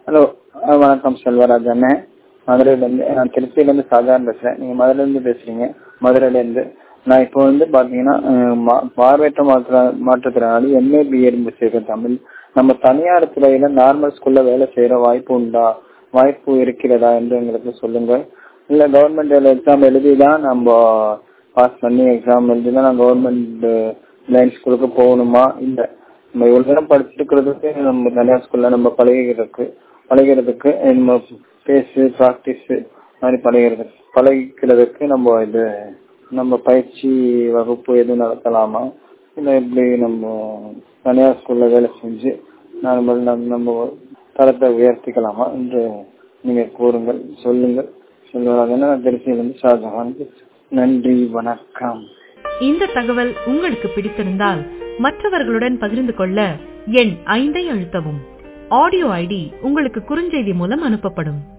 hello வணக்கம் செல்வராஜ் அண்ணன் மதுரையிலேருந்து நான் திருச்சியிலேருந்து சாதாரண பேசுகிறேன் நீங்கள் மதுரையிலேருந்து பேசுகிறீங்க மதுரையிலேருந்து நான் இப்போ வந்து பார்த்தீங்கன்னா பார்வையற்ற மாற்ற மாற்றுத்திறனாளி எம்ஏ பிஎட் முடிச்சிருக்கேன் தமிழ் நம்ம தனியார் துறையில் நார்மல் ஸ்கூலில் வேலை செய்கிற வாய்ப்பு உண்டா வாய்ப்பு இருக்கிறதா என்று எங்களுக்கு சொல்லுங்கள் இல்லை கவர்மெண்ட் எக்ஸாம் எழுதி தான் நம்ம பாஸ் பண்ணி எக்ஸாம் எழுதி தான் நான் கவர்மெண்ட் லைன் ஸ்கூலுக்கு போகணுமா இல்லை நம்ம இவ்வளோ நேரம் படிச்சுருக்கிறதுக்கு நம்ம தனியார் ஸ்கூலில் நம்ம பழகிறதுக்கு பழகிறதுக்கு நம்ம பேஸு ப்ராக்டிஸு மாதிரி பழகிறது பழகிக்கிறதுக்கு நம்ம இது நம்ம பயிற்சி வகுப்பு எதுவும் நடத்தலாமா இல்லை எப்படி நம்ம தனியார் ஸ்கூலில் வேலை செஞ்சு நம்ம நம்ம தரத்தை உயர்த்திக்கலாமா என்று நீங்கள் கூறுங்கள் சொல்லுங்கள் சொல்லுவாங்க நான் திருச்சியிலிருந்து ஷாஜஹான் நன்றி வணக்கம் இந்த தகவல் உங்களுக்கு பிடித்திருந்தால் மற்றவர்களுடன் பகிர்ந்து கொள்ள எண் ஐந்தை அழுத்தவும் ஆடியோ ஐடி உங்களுக்கு குறுஞ்செய்தி மூலம் அனுப்பப்படும்